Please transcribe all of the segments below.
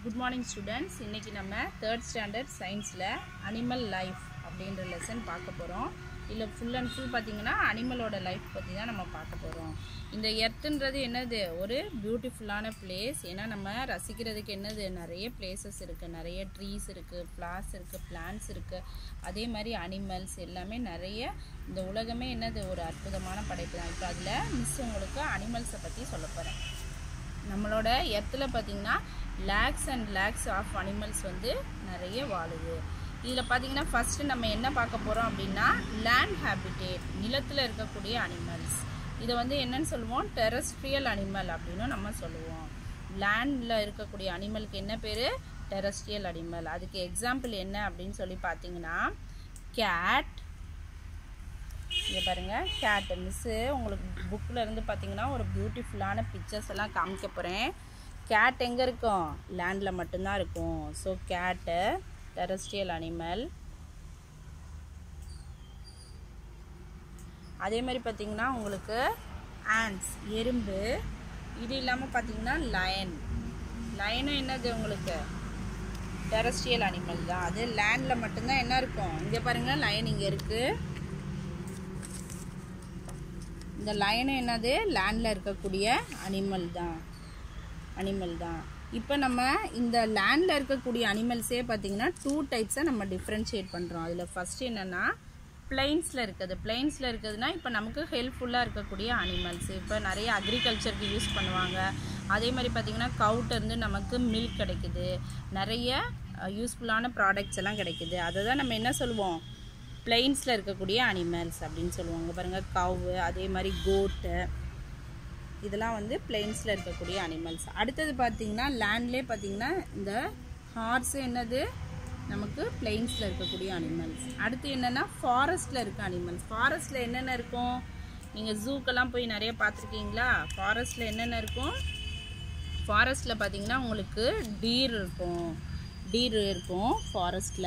Good morning students இன்றைக்கி நம்ம third standard சயின்ஸில் அனிமல் லைஃப் அப்படின்ற லெசன் பார்க்க போகிறோம் இல்லை ஃபுல் அண்ட் ஃபுல் பார்த்தீங்கன்னா அனிமலோட லைஃப் பற்றி தான் நம்ம பார்க்க போகிறோம் இந்த எர்த்துன்றது என்னது ஒரு பியூட்டிஃபுல்லான பிளேஸ் ஏன்னா நம்ம ரசிக்கிறதுக்கு என்னது நிறைய பிளேசஸ் இருக்குது நிறைய ட்ரீஸ் இருக்குது ஃப்ளார்ஸ் இருக்குது பிளான்ஸ் இருக்குது அதே மாதிரி அனிமல்ஸ் எல்லாமே நிறைய இந்த உலகமே என்னது ஒரு அற்புதமான படைப்பு தான் இப்போ அதில் மிஸ் உங்களுக்கு அனிமல்ஸை பற்றி சொல்ல போகிறேன் நம்மளோட எர்த்தில் பார்த்தீங்கன்னா lakes and lakes of animals வந்து நிறைய வாழுது இதில் பார்த்தீங்கன்னா ஃபஸ்ட்டு நம்ம என்ன பார்க்க போகிறோம் அப்படின்னா லேண்ட் ஹேபிடேட் நிலத்தில் இருக்கக்கூடிய அனிமல்ஸ் இதை வந்து என்னன்னு சொல்லுவோம் டெரஸ்ட்ரியல் அனிமல் அப்படின்னு நம்ம சொல்லுவோம் லேண்டில் இருக்கக்கூடிய அனிமலுக்கு என்ன பேர் டெரஸ்ட்ரியல் அனிமல் அதுக்கு எக்ஸாம்பிள் என்ன அப்படின்னு சொல்லி பார்த்தீங்கன்னா கேட் இங்கே பாருங்கள் கேட்டு மிஸ்ஸு உங்களுக்கு புக்கில் இருந்து பார்த்தீங்கன்னா ஒரு பியூட்டிஃபுல்லான பிக்சர்ஸ் எல்லாம் காமிக்க போகிறேன் கேட் எங்கே இருக்கும் லேண்டில் மட்டும்தான் இருக்கும் ஸோ கேட்டு டெரஸ்ட்ரியல் அனிமல் அதே மாதிரி பார்த்தீங்கன்னா உங்களுக்கு ஆண்ட்ஸ் எறும்பு இது இல்லாமல் பார்த்தீங்கன்னா லயன் லயனும் என்னது உங்களுக்கு டெரஸ்ட்ரியல் அனிமல் தான் அது லேண்டில் மட்டும்தான் என்ன இருக்கும் இங்கே பாருங்கள் லயன் இங்கே இருக்குது இந்த லயனும் என்னது லேண்டில் இருக்கக்கூடிய அனிமல் தான் அனிமல் தான் இப்போ நம்ம இந்த லேண்டில் இருக்கக்கூடிய அனிமல்ஸே பார்த்தீங்கன்னா டூ டைப்ஸை நம்ம டிஃப்ரென்ஷியேட் பண்ணுறோம் அதில் ஃபஸ்ட்டு என்னென்னா பிளைன்ஸில் இருக்குது பிளைன்ஸில் இருக்குதுன்னா இப்போ நமக்கு ஹெல்ப்ஃபுல்லாக இருக்கக்கூடிய அனிமல்ஸ் இப்போ நிறைய அக்ரிகல்ச்சருக்கு யூஸ் பண்ணுவாங்க அதே மாதிரி பார்த்திங்கன்னா கவுட்டேருந்து நமக்கு மில்க் கிடைக்குது நிறைய யூஸ்ஃபுல்லான ப்ராடக்ட்ஸ் எல்லாம் கிடைக்குது அதை தான் நம்ம என்ன சொல்லுவோம் பிளெயின்ஸில் இருக்கக்கூடிய அனிமல்ஸ் அப்படின்னு சொல்லுவாங்க பாருங்கள் கவு அதே மாதிரி கோட்டு இதெல்லாம் வந்து பிளெயின்ஸில் இருக்கக்கூடிய அனிமல்ஸ் அடுத்தது பார்த்திங்கன்னா லேண்ட்லேயே பார்த்திங்கன்னா இந்த ஹார்ஸ் என்னது நமக்கு பிளெயின்ஸில் இருக்கக்கூடிய அனிமல்ஸ் அடுத்து என்னென்னா ஃபாரஸ்ட்டில் இருக்க அனிமல்ஸ் ஃபாரஸ்ட்டில் என்னென்ன இருக்கும் நீங்கள் ஜூக்கெல்லாம் போய் நிறைய பார்த்துருக்கீங்களா ஃபாரஸ்ட்டில் என்னென்ன இருக்கும் ஃபாரஸ்ட்டில் பார்த்திங்கன்னா உங்களுக்கு டீர் இருக்கும் டீர் இருக்கும் ஃபாரஸ்ட்டில்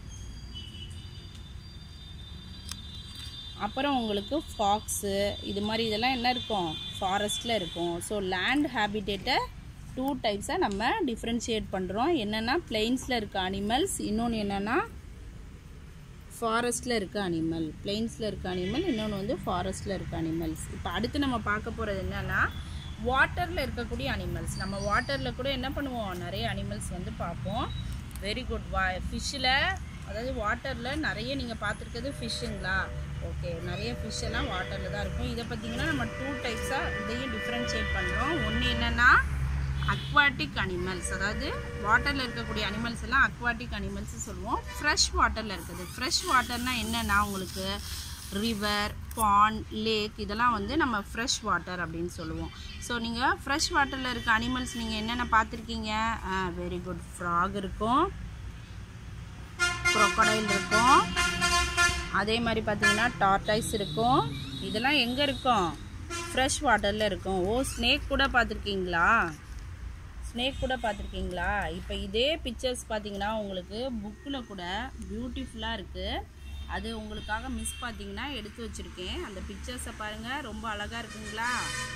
அப்புறம் உங்களுக்கு ஃபாக்ஸு இது மாதிரி இதெல்லாம் என்ன இருக்கும் ஃபாரஸ்ட்டில் இருக்கும் ஸோ லேண்ட் ஹேபிடேட்டை டூ டைப்ஸாக நம்ம டிஃப்ரென்ஷியேட் பண்ணுறோம் என்னென்னா பிளெயின்ஸில் இருக்க அனிமல்ஸ் இன்னொன்று என்னென்னா ஃபாரஸ்ட்டில் இருக்க அனிமல் பிளெயின்ஸில் இருக்க அனிமல் இன்னொன்று வந்து ஃபாரஸ்ட்டில் இருக்க அனிமல்ஸ் இப்போ அடுத்து நம்ம பார்க்க போகிறது என்னென்னா வாட்டரில் இருக்கக்கூடிய அனிமல்ஸ் நம்ம வாட்டரில் கூட என்ன பண்ணுவோம் நிறைய அனிமல்ஸ் வந்து பார்ப்போம் வெரி குட் வா ஃபிஷ்ஷில் அதாவது வாட்டரில் நிறைய நீங்கள் பார்த்துருக்கிறது ஃபிஷ்ஷுங்களா ஓகே நிறைய ஃபிஷ் எல்லாம் வாட்டரில் தான் இருக்கும் இதை பார்த்திங்கன்னா நம்ம டூ டைப்ஸாக இதையும் டிஃப்ரென்ஷியேட் பண்ணுறோம் ஒன்று என்னென்னா அக்வாட்டிக் அனிமல்ஸ் அதாவது வாட்டரில் இருக்கக்கூடிய அனிமல்ஸ் எல்லாம் அக்வாட்டிக் அனிமல்ஸ் சொல்லுவோம் ஃப்ரெஷ் வாட்டரில் இருக்குது ஃப்ரெஷ் வாட்டர்னால் என்னென்னா உங்களுக்கு ரிவர் பாண்ட் லேக் இதெல்லாம் வந்து நம்ம ஃப்ரெஷ் வாட்டர் அப்படின்னு சொல்லுவோம் ஸோ நீங்கள் ஃப்ரெஷ் வாட்டரில் இருக்க அனிமல்ஸ் நீங்கள் என்னென்ன பார்த்துருக்கீங்க வெரி குட் ஃப்ராக் இருக்கும் க்ரொக்கடைல் இருக்கும் அதே மாதிரி பார்த்தீங்கன்னா டார்டைஸ் இருக்கும் இதெல்லாம் எங்கே இருக்கும் ஃப்ரெஷ் வாட்டரில் இருக்கும் ஓ ஸ்னேக் கூட பார்த்துருக்கீங்களா ஸ்னேக் கூட பார்த்துருக்கீங்களா இப்போ இதே பிக்சர்ஸ் பார்த்தீங்கன்னா உங்களுக்கு புக்கில் கூட பியூட்டிஃபுல்லாக இருக்குது அது உங்களுக்காக மிஸ் பார்த்தீங்கன்னா எடுத்து வச்சுருக்கேன் அந்த பிக்சர்ஸை பாருங்கள் ரொம்ப அழகாக இருக்குங்களா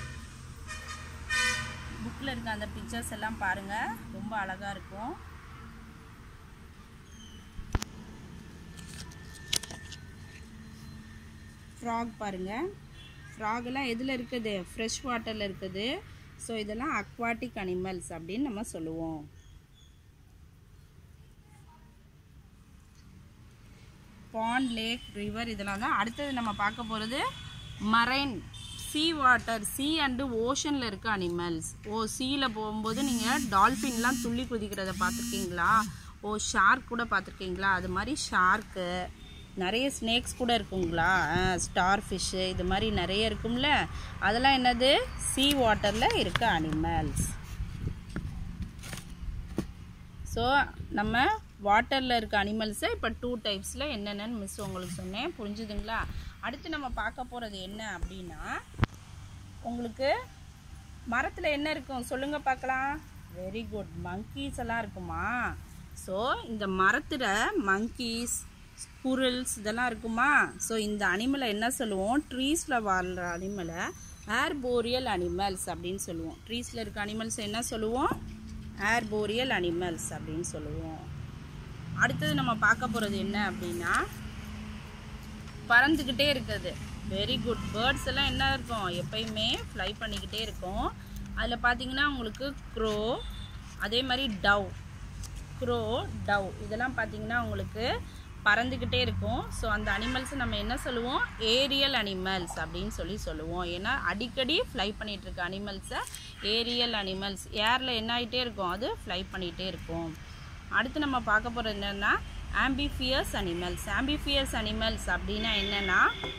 புக்கில் இருக்க அந்த பிக்சர்ஸ் எல்லாம் பாருங்கள் ரொம்ப அழகாக இருக்கும் ஃப்ராக் பாருங்கள் ஃப்ராகெல்லாம் எதில் இருக்குது ஃப்ரெஷ் வாட்டரில் இருக்குது ஸோ இதெல்லாம் அக்வாட்டிக் அனிமல்ஸ் அப்படின்னு நம்ம சொல்லுவோம் பாண்ட் லேக் ரிவர் இதெல்லாம் தான் அடுத்தது நம்ம பார்க்க போகிறது marine sea water sea and ஓஷனில் இருக்க அனிமல்ஸ் ஓ சீயில் போகும்போது நீங்கள் டால்ஃபின்லாம் துள்ளி குதிக்கிறத பார்த்துருக்கீங்களா ஓ ஷார்க் கூட பார்த்துருக்கீங்களா அது மாதிரி ஷார்க்கு நிறைய ஸ்னேக்ஸ் கூட இருக்குங்களா ஸ்டார் ஃபிஷ்ஷு இது மாதிரி நிறைய இருக்கும்ல அதெல்லாம் என்னது சீ வாட்டரில் இருக்க அனிமல்ஸ் ஸோ நம்ம வாட்டரில் இருக்க அனிமல்ஸை இப்போ டூ டைப்ஸில் என்னென்னு மிஸ் உங்களுக்கு சொன்னேன் புரிஞ்சுதுங்களா அடுத்து நம்ம பார்க்க போகிறது என்ன அப்படின்னா உங்களுக்கு மரத்தில் என்ன இருக்கும் சொல்லுங்கள் பார்க்கலாம் வெரி குட் மங்கீஸ் எல்லாம் இருக்குமா ஸோ இந்த மரத்தில் மங்கீஸ் ஸ்குரில்ஸ் இதெல்லாம் இருக்குமா ஸோ இந்த அனிமலை என்ன சொல்லுவோம் ட்ரீஸில் வாழ்கிற அனிமலை ஏர்போரியல் அனிமல்ஸ் அப்படின்னு சொல்லுவோம் ட்ரீஸில் இருக்க அனிமல்ஸ் என்ன சொல்லுவோம் ஏர்போரியல் அனிமல்ஸ் அப்படின்னு சொல்லுவோம் அடுத்தது நம்ம பார்க்க போகிறது என்ன அப்படின்னா பறந்துக்கிட்டே இருக்குது வெரி குட் பேர்ட்ஸ் எல்லாம் என்ன இருக்கும் எப்பயுமே ஃப்ளை பண்ணிக்கிட்டே இருக்கும் அதில் பார்த்தீங்கன்னா உங்களுக்கு க்ரோ அதே மாதிரி டவ் க்ரோ டவ் இதெல்லாம் பார்த்தீங்கன்னா உங்களுக்கு பறந்துக்கிட்டே இருக்கும் ஸோ அந்த அனிமல்ஸ் நம்ம என்ன சொல்லுவோம் ஏரியல் அனிமல்ஸ் அப்படின்னு சொல்லி சொல்லுவோம் ஏன்னா அடிக்கடி ஃப்ளை பண்ணிகிட்டு இருக்க அனிமல்ஸை ஏரியல் அனிமல்ஸ் ஏரில் என்ன ஆகிட்டே இருக்கும் அது ஃப்ளை பண்ணிகிட்டே இருக்கும் அடுத்து நம்ம பார்க்க போகிறது என்னென்னா ஆம்பிஃபியஸ் அனிமல்ஸ் ஆம்பிஃபியஸ் அனிமல்ஸ் அப்படின்னா என்னென்னா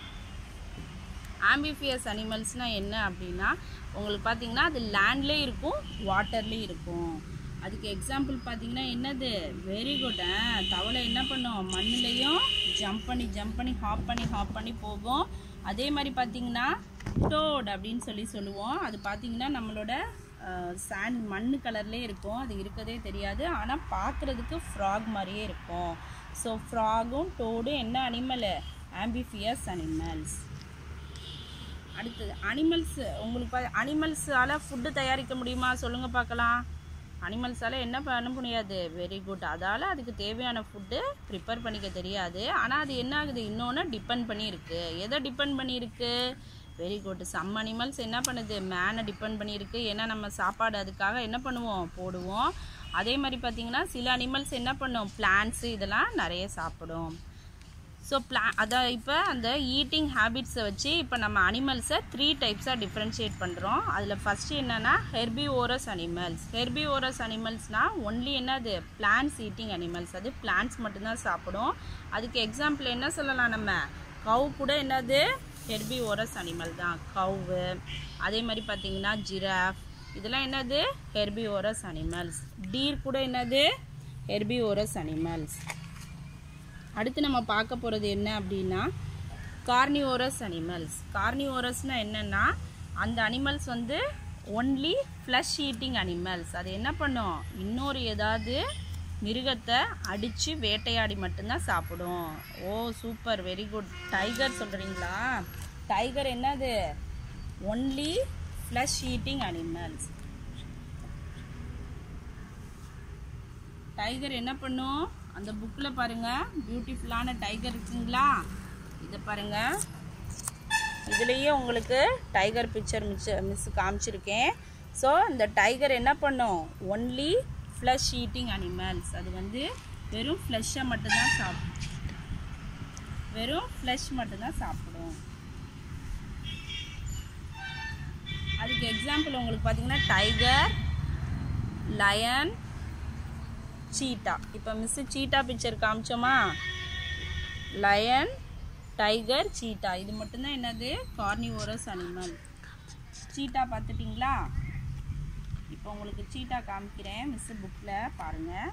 ஆம்பிஃபியஸ் அனிமல்ஸ்னால் என்ன அப்படின்னா உங்களுக்கு பார்த்தீங்கன்னா அது லேண்ட்லேயும் இருக்கும் வாட்டர்லேயும் இருக்கும் அதுக்கு எக்ஸாம்பிள் பார்த்தீங்கன்னா என்னது வெரி குட் தவளை என்ன பண்ணும் மண்ணுலேயும் ஜம்ப் பண்ணி ஜம்ப் பண்ணி ஹாப் பண்ணி ஹாப் பண்ணி போகும் அதே மாதிரி பார்த்தீங்கன்னா டோட் அப்படின்னு சொல்லி சொல்லுவோம் அது பார்த்தீங்கன்னா நம்மளோட சாண்ட் மண் கலர்லேயே இருக்கும் அது இருக்கதே தெரியாது ஆனால் பார்க்குறதுக்கு ஃப்ராக் மாதிரியே இருக்கும் ஸோ ஃப்ராகும் டோடும் என்ன அனிமல் ஆம்பிஃபியஸ் அனிமல்ஸ் அடுத்தது அனிமல்ஸ் உங்களுக்கு அனிமல்ஸால் ஃபுட்டு தயாரிக்க முடியுமா சொல்லுங்கள் பார்க்கலாம் அனிமல்ஸால் என்ன பண்ண முடியாது வெரி குட் அதால் அதுக்கு தேவையான ஃபுட்டு ப்ரிப்பேர் பண்ணிக்க தெரியாது ஆனால் அது என்ன ஆகுது இன்னொன்று டிபெண்ட் பண்ணியிருக்கு எதை டிபெண்ட் பண்ணியிருக்கு வெரி குட் சம் அனிமல்ஸ் என்ன பண்ணுது மேனை டிபெண்ட் பண்ணியிருக்கு ஏன்னா நம்ம சாப்பாடு அதுக்காக என்ன பண்ணுவோம் போடுவோம் அதே மாதிரி பார்த்திங்கன்னா சில அனிமல்ஸ் என்ன பண்ணும் பிளான்ட்ஸு இதெல்லாம் நிறைய சாப்பிடும் ஸோ பிளா அதை இப்போ அந்த ஈட்டிங் ஹேபிட்ஸை வச்சு இப்போ நம்ம அனிமல்ஸை த்ரீ டைப்ஸாக டிஃப்ரென்ஷியேட் பண்ணுறோம் அதில் ஃபஸ்ட்டு என்னென்னா herbivorous animals herbivorous அனிமல்ஸ்னால் ஒன்லி என்னது பிளான்ஸ் ஈட்டிங் அனிமல்ஸ் அது பிளான்ஸ் மட்டும்தான் சாப்பிடும் அதுக்கு எக்ஸாம்பிள் என்ன சொல்லலாம் நம்ம கவு கூட என்னது ஹெர்பி ஓரஸ் அனிமல் தான் கவு அதே மாதிரி பார்த்தீங்கன்னா ஜிராஃப் இதெல்லாம் என்னது ஹெர்பி ஓரஸ் அனிமல்ஸ் டீர் கூட என்னது ஹெர்பி ஓரஸ் அனிமல்ஸ் அடுத்து நம்ம பார்க்க போகிறது என்ன அப்படின்னா கார்னிவோரஸ் அனிமல்ஸ் கார்னிவோரஸ்னால் என்னென்னா அந்த அனிமல்ஸ் வந்து ஒன்லி ஃப்ளஷ் ஈட்டிங் அனிமல்ஸ் அது என்ன பண்ணும் இன்னொரு ஏதாவது மிருகத்தை அடித்து வேட்டையாடி மட்டும்தான் சாப்பிடும் oh super very good tiger சொல்கிறீங்களா டைகர் என்னது only flesh eating animals tiger என்ன பண்ணும் அந்த புக்கில் பாருங்கள் பியூட்டிஃபுல்லான டைகர் இருக்குங்களா இதை பாருங்கள் இதுலேயே உங்களுக்கு டைகர் பிக்சர் மிஸ் மிஸ் காமிச்சிருக்கேன் ஸோ இந்த டைகர் என்ன பண்ணும் ஒன்லி ஃப்ளஷ் ஈட்டிங் அனிமல்ஸ் அது வந்து வெறும் ஃப்ளஷ்ஷை மட்டும்தான் சாப்பிடும் வெறும் ஃப்ளஷ் மட்டும்தான் சாப்பிடும் அதுக்கு எக்ஸாம்பிள் உங்களுக்கு பார்த்தீங்கன்னா டைகர் லயன் சீட்டா இப்போ மிஸ்ஸு சீட்டா பிக்சர் காமிச்சோமா லயன் டைகர் சீட்டா இது மட்டும்தான் என்னது கார்னிவோரஸ் அனிமல் சீட்டா பார்த்துட்டிங்களா இப்போ உங்களுக்கு சீட்டா காமிக்கிறேன் மிஸ்ஸு புக்கில் பாருங்கள்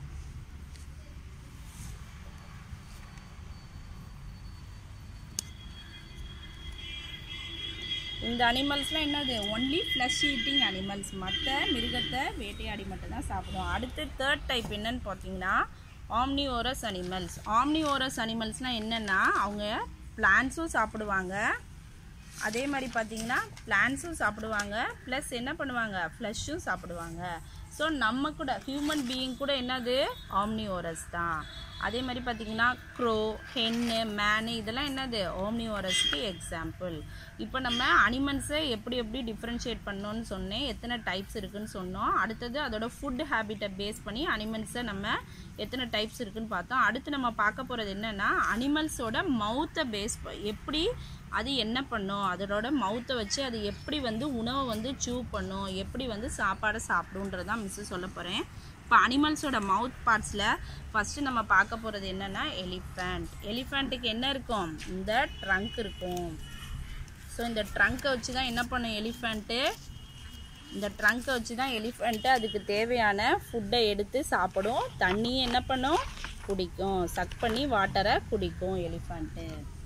இந்த அனிமல்ஸ்லாம் என்னது ஒன்லி ஃப்ளஷ் ஈட்டிங் அனிமல்ஸ் மற்ற மிருகத்தை வேட்டையாடி மட்டும்தான் சாப்பிடும் அடுத்து தேர்ட் டைப் என்னன்னு பார்த்தீங்கன்னா ஆம்னிஓரஸ் அனிமல்ஸ் ஆம்னிஓரஸ் அனிமல்ஸ்னால் என்னென்னா அவங்க பிளான்ஸும் சாப்பிடுவாங்க அதே மாதிரி பார்த்தீங்கன்னா பிளான்ஸும் சாப்பிடுவாங்க ப்ளஸ் என்ன பண்ணுவாங்க ஃப்ளஷ்ஷும் சாப்பிடுவாங்க ஸோ நம்ம கூட ஹியூமன் பீயிங் கூட என்னது ஆம்னிஓரஸ் தான் அதே மாதிரி பார்த்தீங்கன்னா க்ரோ ஹென்னு மேனு இதெல்லாம் என்னது ஓம்னிஓரஸ்க்கு எக்ஸாம்பிள் இப்போ நம்ம அனிமல்ஸை எப்படி எப்படி டிஃப்ரென்ஷியேட் பண்ணோன்னு சொன்னேன் எத்தனை டைப்ஸ் இருக்குன்னு சொன்னோம் அடுத்தது அதோட ஃபுட் ஹேபிட்டை பேஸ் பண்ணி அனிமல்ஸை நம்ம எத்தனை டைப்ஸ் இருக்குன்னு பார்த்தோம் அடுத்து நம்ம பார்க்க போகிறது என்னென்னா அனிமல்ஸோட மவுத்தை பேஸ் எப்படி அது என்ன பண்ணும் அதோட மவுத்தை வச்சு அது எப்படி வந்து உணவை வந்து சூ பண்ணும் எப்படி வந்து சாப்பாடை சாப்பிடுன்றதான் மிஸ்ஸு சொல்ல போகிறேன் இப்போ அனிமல்ஸோட மவுத் பார்ட்ஸில் ஃபஸ்ட்டு நம்ம பார்க்க போகிறது என்னென்னா எலிஃபண்ட் எலிஃபண்ட்டுக்கு என்ன இருக்கும் இந்த ட்ரங்க் இருக்கும் ஸோ இந்த ட்ரங்க்கை வச்சு தான் என்ன பண்ணும் எலிஃபண்ட்டு இந்த ட்ரங்க்கை வச்சு தான் எலிஃபண்ட்டு அதுக்கு தேவையான ஃபுட்டை எடுத்து சாப்பிடும் தண்ணியை என்ன பண்ணும் குடிக்கும் சக் பண்ணி வாட்டரை குடிக்கும் எலிஃபண்ட்டு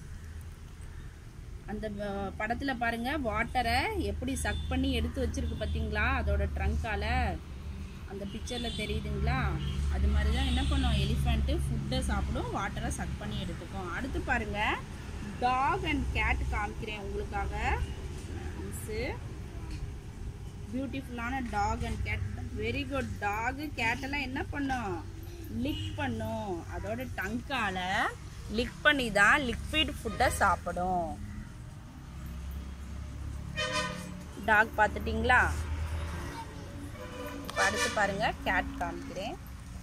அந்த படத்தில் பாருங்கள் வாட்டரை எப்படி சக் பண்ணி எடுத்து வச்சுருக்கு பார்த்தீங்களா அதோட ட்ரங்க்கால் அந்த பிக்சரில் தெரியுதுங்களா அது மாதிரி தான் என்ன பண்ணும் எலிஃபண்ட்டு ஃபுட்டை சாப்பிடும் வாட்டரை சக் பண்ணி எடுத்துக்கும் அடுத்து பாருங்கள் டாக் அண்ட் கேட் காமிக்கிறேன் உங்களுக்காக மிஸ்ஸு பியூட்டிஃபுல்லான dog and cat very good dog கேட்டெல்லாம் என்ன பண்ணும் லிக் பண்ணும் அதோட டங்கால லிக் பண்ணி தான் லிக்விட் ஃபுட்டை சாப்பிடும் டாக் பார்த்துட்டிங்களா இப்போ அடுத்து பாருங்க கேட் காமிக்கிறேன்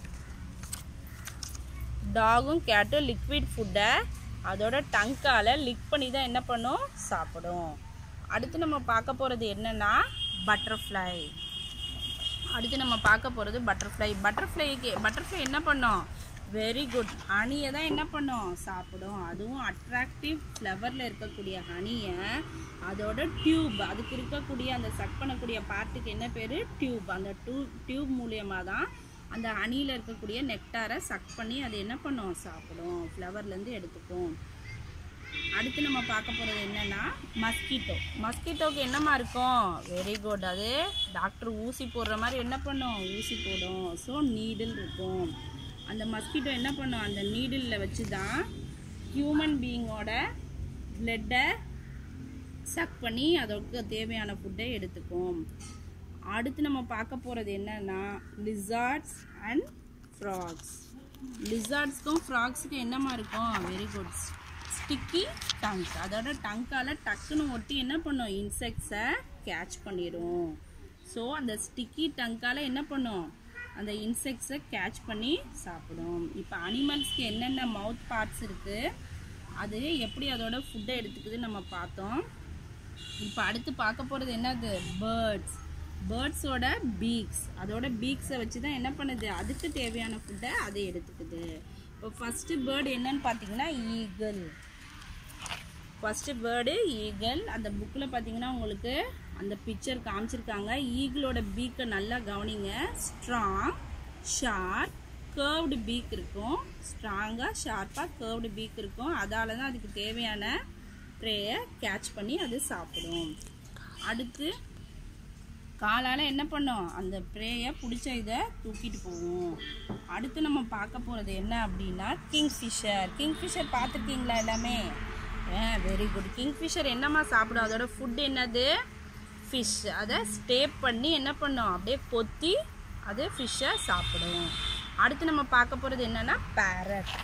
டாகும் கேட்டும் லிக்விட் ஃபுட்டை அதோட டங்கால லிக் பண்ணி தான் என்ன பண்ணும் சாப்பிடும் அடுத்து நம்ம பார்க்க போகிறது என்னன்னா பட்டர்ஃப்ளை அடுத்து நம்ம பார்க்க போகிறது பட்டர்ஃப்ளை பட்டர்ஃப்ளைக்கு பட்டர்ஃப்ளை என்ன பண்ணும் வெரி குட் ஹனியை தான் என்ன பண்ணும் சாப்பிடும் அதுவும் அட்ராக்டிவ் ஃப்ளவரில் இருக்கக்கூடிய ஹனியை அதோட டியூப் அதுக்கு இருக்கக்கூடிய அந்த சக் பண்ணக்கூடிய பார்ட்டுக்கு என்ன பேர் டியூப் அந்த டூ டியூப் மூலியமாக தான் அந்த ஹனியில் இருக்கக்கூடிய நெக்டாரை சக் பண்ணி அது என்ன பண்ணும் சாப்பிடும் ஃப்ளவர்லேருந்து எடுத்துக்கும் அடுத்து நம்ம பார்க்க போகிறது என்னன்னா மஸ்கிட்டோ மஸ்கிட்டோக்கு என்னமா இருக்கும் வெரி குட் அது டாக்டர் ஊசி போடுற மாதிரி என்ன பண்ணும் ஊசி போடும் ஸோ நீடில் இருக்கும் அந்த மஸ்கிட்டோ என்ன பண்ணும் அந்த நீடிலில் வச்சு தான் ஹியூமன் பீயிங்கோட பிளட்டை சக் பண்ணி அதற்கு தேவையான ஃபுட்டை எடுத்துக்கும் அடுத்து நம்ம பார்க்க போகிறது என்னன்னா லிசார்ட்ஸ் அண்ட் ஃப்ராக்ஸ் லிசார்ட்ஸ்க்கும் ஃப்ராக்ஸுக்கும் என்னமா இருக்கும் வெரி குட் ஸ்டிக்கி டங்க் அதோட டங்கால டக்குன்னு ஒட்டி என்ன பண்ணும் இன்செக்ட்ஸை கேட்ச் பண்ணிடும் ஸோ அந்த ஸ்டிக்கி டங்கால என்ன பண்ணும் அந்த இன்செக்ட்ஸை கேட்ச் பண்ணி சாப்பிடும் இப்போ அனிமல்ஸ்க்கு என்னென்ன மவுத் பார்ட்ஸ் இருக்குது அது எப்படி அதோட ஃபுட்டை எடுத்துக்குதுன்னு நம்ம பார்த்தோம் இப்போ அடுத்து பார்க்க போகிறது என்னது பேர்ட்ஸ் பேர்ட்ஸோட பீக்ஸ் அதோட பீக்ஸை வச்சு தான் என்ன பண்ணுது அதுக்கு தேவையான ஃபுட்டை அதை எடுத்துக்குது இப்போ ஃபஸ்ட்டு பேர்டு என்னன்னு பார்த்தீங்கன்னா ஈகிள் ஃபஸ்ட்டு பேர்டு ஈகிள் அந்த புக்கில் பார்த்தீங்கன்னா உங்களுக்கு அந்த பிக்சர் காமிச்சிருக்காங்க ஈகிளோட பீக்கை நல்லா கவனிங்க ஸ்ட்ராங் ஷார்ப் கேர்வ்டு பீக் இருக்கும் ஸ்ட்ராங்காக ஷார்ப்பாக கேர்வ்டு பீக் இருக்கும் அதால தான் அதுக்கு தேவையான ப்ரேயை கேட்ச் பண்ணி அது சாப்பிடும் அடுத்து காலால் என்ன பண்ணும் அந்த ப்ரேயை பிடிச்ச இதை தூக்கிட்டு போகும் அடுத்து நம்ம பார்க்க போகிறது என்ன அப்படின்னா கிங்ஃபிஷர் கிங்ஃபிஷர் பார்த்துருக்கீங்களா எல்லாமே ஆ வெரி குட் கிங்ஃபிஷர் என்னம்மா சாப்பிடும் அதோட ஃபுட் என்னது ஃபிஷ் அதை ஸ்டேப் பண்ணி என்ன பண்ணும் அப்படியே கொத்தி அது ஃபிஷ்ஷை சாப்பிடும் அடுத்து நம்ம பார்க்க போகிறது என்னன்னா பேரட்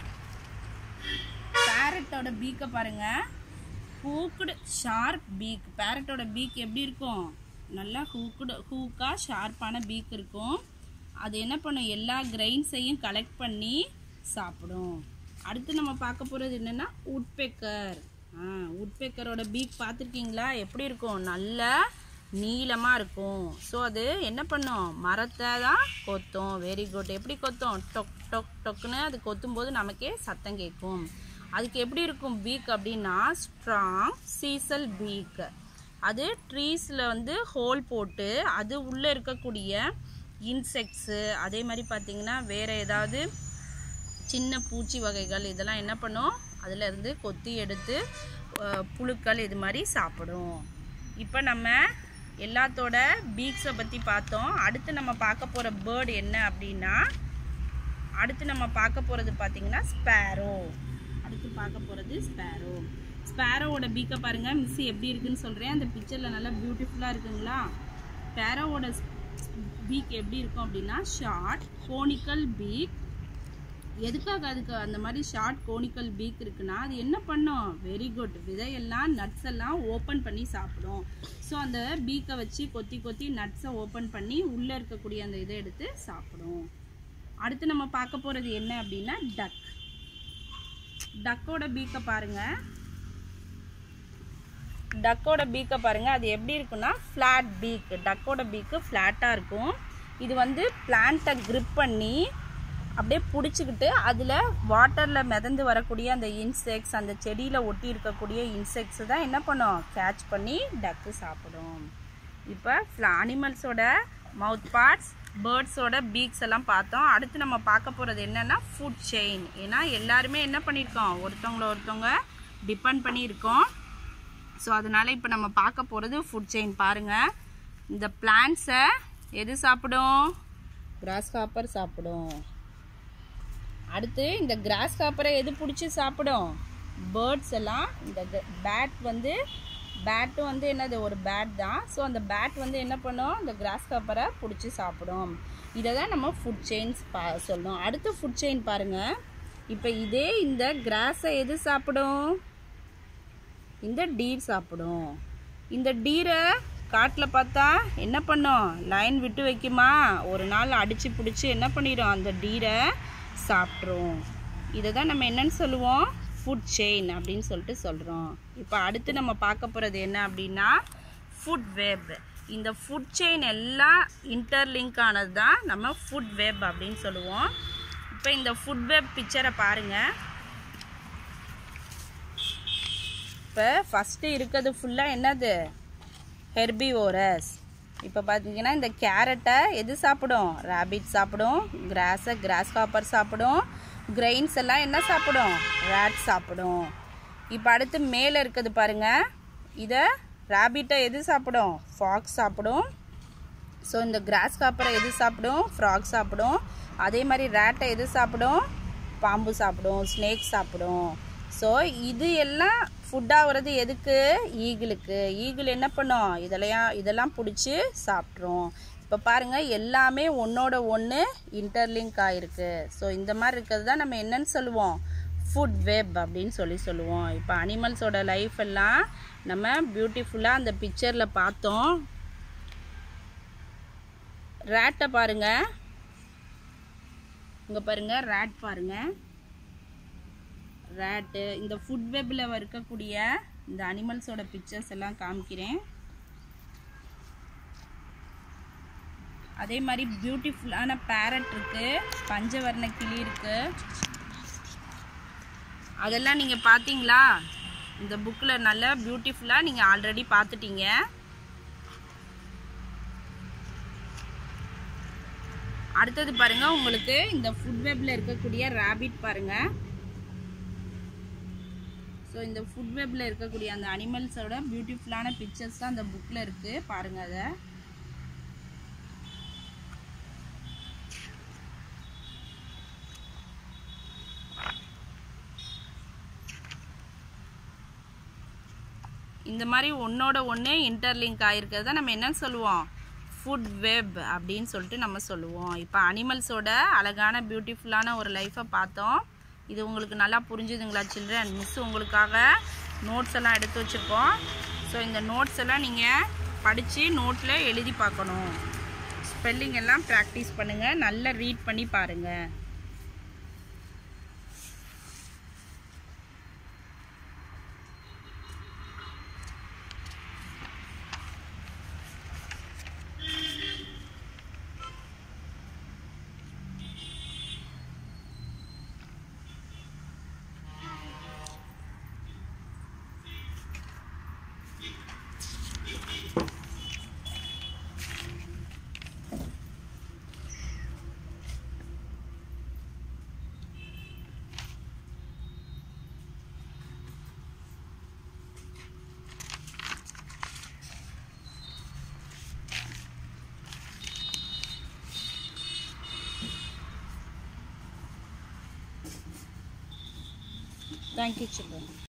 பேரட்டோட பீக்கை பாருங்க ஹூக்குடு ஷார்ப் பீக் பேரட்டோட பீக் எப்படி இருக்கும் நல்லா ஹூக்குடு ஹூக்காக ஷார்ப்பான பீக் இருக்கும் அது என்ன பண்ணும் எல்லா கிரெயின்ஸையும் கலெக்ட் பண்ணி சாப்பிடும் அடுத்து நம்ம பார்க்க போகிறது என்னென்னா உட்பெக்கர் ஆ உட்பெக்கரோட பீக் பார்த்துருக்கீங்களா எப்படி இருக்கும் நல்லா நீளமாக இருக்கும் ஸோ அது என்ன பண்ணும் மரத்தை தான் கொத்தும் வெரி குட் எப்படி கொத்தும் டொக் டொக் டொக்குன்னு அது கொத்தும் போது நமக்கே சத்தம் கேட்கும் அதுக்கு எப்படி இருக்கும் பீக் அப்படின்னா ஸ்ட்ராங் சீசல் பீக் அது ட்ரீஸில் வந்து ஹோல் போட்டு அது உள்ளே இருக்கக்கூடிய இன்செக்ட்ஸு அதே மாதிரி பார்த்திங்கன்னா வேறு ஏதாவது சின்ன பூச்சி வகைகள் இதெல்லாம் என்ன பண்ணும் அதில் இருந்து கொத்தி எடுத்து அஹ், புழுக்கள் இது மாதிரி சாப்பிடும் இப்போ நம்ம எல்லாத்தோட பீக்ஸை பற்றி பார்த்தோம் அடுத்து நம்ம பார்க்க போகிற பேர்டு என்ன அப்படின்னா அடுத்து நம்ம பார்க்க போகிறது பார்த்தீங்கன்னா ஸ்பேரோ அடுத்து பார்க்க போகிறது ஸ்பேரோ ஸ்பேரோவோட பீக்கை பாருங்கள் மிஸ் எப்படி இருக்குன்னு சொல்கிறேன் அந்த பிக்சரில் நல்லா பியூட்டிஃபுல்லாக இருக்குங்களா ஸ்பேரோவோட பீக் எப்படி இருக்கும் அப்படின்னா ஷார்ட் கோனிக்கல் பீக் எதுக்காக அதுக்கு அந்த மாதிரி ஷார்ட் கோனிக்கல் பீக் இருக்குன்னா அது என்ன பண்ணும் வெரி குட் விதையெல்லாம் நட்ஸ் எல்லாம் ஓப்பன் பண்ணி சாப்பிடும் ஸோ அந்த பீக்கை வச்சு கொத்தி கொத்தி நட்ஸை ஓப்பன் பண்ணி உள்ளே இருக்கக்கூடிய அந்த இதை எடுத்து சாப்பிடும் அடுத்து நம்ம பார்க்க போகிறது என்ன அப்படின்னா டக் டக்கோட பீக்கை பாருங்க டக்கோட பீக்கை பாருங்க அது எப்படி இருக்குன்னா ஃப்ளாட் பீக் டக்கோட பீக்கு ஃப்ளாட்டாக இருக்கும் இது வந்து பிளான்ட்டை grip பண்ணி அப்படியே பிடிச்சிக்கிட்டு அதில் வாட்டரில் மிதந்து வரக்கூடிய அந்த இன்செக்ட்ஸ் அந்த செடியில் ஒட்டி இருக்கக்கூடிய இன்செக்ட்ஸ் தான் என்ன பண்ணும் கேட்ச் பண்ணி டக்கு சாப்பிடும் இப்போ அனிமல்ஸோட மவுத் பார்ட்ஸ் பேர்ட்ஸோட பீக்ஸ் எல்லாம் பார்த்தோம் அடுத்து நம்ம பார்க்க போகிறது என்னென்னா ஃபுட் செயின் ஏன்னா எல்லாருமே என்ன பண்ணியிருக்கோம் ஒருத்தவங்கள ஒருத்தவங்க டிபெண்ட் பண்ணியிருக்கோம் ஸோ அதனால் இப்போ நம்ம பார்க்க போகிறது ஃபுட் செயின் பாருங்கள் இந்த பிளான்ட்ஸை எது சாப்பிடும் கிராஸ் காப்பர் சாப்பிடும் அடுத்து இந்த கிராஸ் காப்பரை எது பிடிச்சி சாப்பிடும் பேர்ட்ஸ் எல்லாம் இந்த பேட் வந்து பேட்டும் வந்து என்னது ஒரு பேட் தான் ஸோ அந்த பேட் வந்து என்ன பண்ணும் இந்த கிராஸ் காப்பரை பிடிச்சி சாப்பிடும் இதை தான் நம்ம ஃபுட் செயின்ஸ் பா சொல்லணும் அடுத்த ஃபுட் செயின் பாருங்கள் இப்போ இதே இந்த கிராஸை எது சாப்பிடும் இந்த டீர் சாப்பிடும் இந்த டீரை காட்டில் பார்த்தா என்ன பண்ணும் லைன் விட்டு வைக்குமா ஒரு நாள் அடித்து பிடிச்சி என்ன பண்ணிடும் அந்த டீரை சாப்பிட்ரும் இதை தான் நம்ம என்னன்னு சொல்லுவோம் ஃபுட் செயின் அப்படின்னு சொல்லிட்டு சொல்கிறோம் இப்போ அடுத்து நம்ம பார்க்க போகிறது என்ன அப்படின்னா ஃபுட் வெப் இந்த ஃபுட் செயின் எல்லாம் இன்டர்லிங்க் ஆனது தான் நம்ம ஃபுட் வெப் அப்படின்னு சொல்லுவோம் இப்போ இந்த ஃபுட் வெப் பிக்சரை பாருங்கள் இப்போ ஃபஸ்ட்டு இருக்கிறது ஃபுல்லாக என்னது ஹெர்பிவோரஸ் இப்போ பார்த்தீங்கன்னா இந்த கேரட்டை எது சாப்பிடும் ரேபிட் சாப்பிடும் கிராஸை கிராஸ் காப்பர் சாப்பிடும் கிரெயின்ஸ் எல்லாம் என்ன சாப்பிடும் ரேட் சாப்பிடும் இப்போ அடுத்து மேலே இருக்குது பாருங்க இதை ரேபிட்டை எது சாப்பிடும் ஃபாக்ஸ் சாப்பிடும் ஸோ இந்த கிராஸ் காப்பரை எது சாப்பிடும் ஃப்ராக் சாப்பிடும் அதே மாதிரி ரேட்டை எது சாப்பிடும் பாம்பு சாப்பிடும் ஸ்னேக் சாப்பிடும் ஸோ இது எல்லாம் ஃபுட்டாக வர்றது எதுக்கு ஈகிளுக்கு ஈகிள் என்ன பண்ணும் இதெல்லாம் இதெல்லாம் பிடிச்சி சாப்பிட்ரும் இப்போ பாருங்கள் எல்லாமே ஒன்றோட ஒன்று இன்டர்லிங்க் ஆகிருக்கு ஸோ இந்த மாதிரி இருக்கிறது தான் நம்ம என்னன்னு சொல்லுவோம் ஃபுட் வெப் அப்படின்னு சொல்லி சொல்லுவோம் இப்போ அனிமல்ஸோட லைஃப் எல்லாம் நம்ம பியூட்டிஃபுல்லாக அந்த பிக்சரில் பார்த்தோம் ரேட்டை பாருங்க இங்கே பாருங்க ரேட் பாருங்க ரேட்டு இந்த ஃபுட் வெப்பில் இருக்கக்கூடிய இந்த அனிமல்ஸோட பிக்சர்ஸ் எல்லாம் காமிக்கிறேன் அதே மாதிரி பியூட்டிஃபுல்லான பேரட் இருக்கு பஞ்சவர்ண கிளி இருக்கு அதெல்லாம் நீங்கள் பார்த்தீங்களா இந்த புக்கில் நல்ல பியூட்டிஃபுல்லாக நீங்கள் ஆல்ரெடி பார்த்துட்டீங்க அடுத்தது பாருங்க உங்களுக்கு இந்த ஃபுட் வெப்ல இருக்கக்கூடிய ரேபிட் பாருங்க ஸோ இந்த ஃபுட் வெப்ல இருக்கக்கூடிய அந்த அனிமல்ஸோட பியூட்டிஃபுல்லான பிக்சர்ஸ் தான் அந்த புக்கில் இருக்கு பாருங்க அதை இந்த மாதிரி ஒன்றோட ஒன்று இன்டர்லிங்க் ஆகிருக்கிறத நம்ம என்ன சொல்லுவோம் ஃபுட் வெப் அப்படின்னு சொல்லிட்டு நம்ம சொல்லுவோம் இப்போ அனிமல்ஸோட அழகான பியூட்டிஃபுல்லான ஒரு லைஃப்பை பார்த்தோம் இது உங்களுக்கு நல்லா புரிஞ்சுதுங்களா சில்ட்ரன் மிஸ் உங்களுக்காக நோட்ஸ் எல்லாம் எடுத்து வச்சுருக்கோம் ஸோ இந்த நோட்ஸ் எல்லாம் நீங்கள் படித்து நோட்டில் எழுதி பார்க்கணும் ஸ்பெல்லிங் எல்லாம் ப்ராக்டிஸ் பண்ணுங்கள் நல்லா ரீட் பண்ணி பாருங்கள் Thank you, children.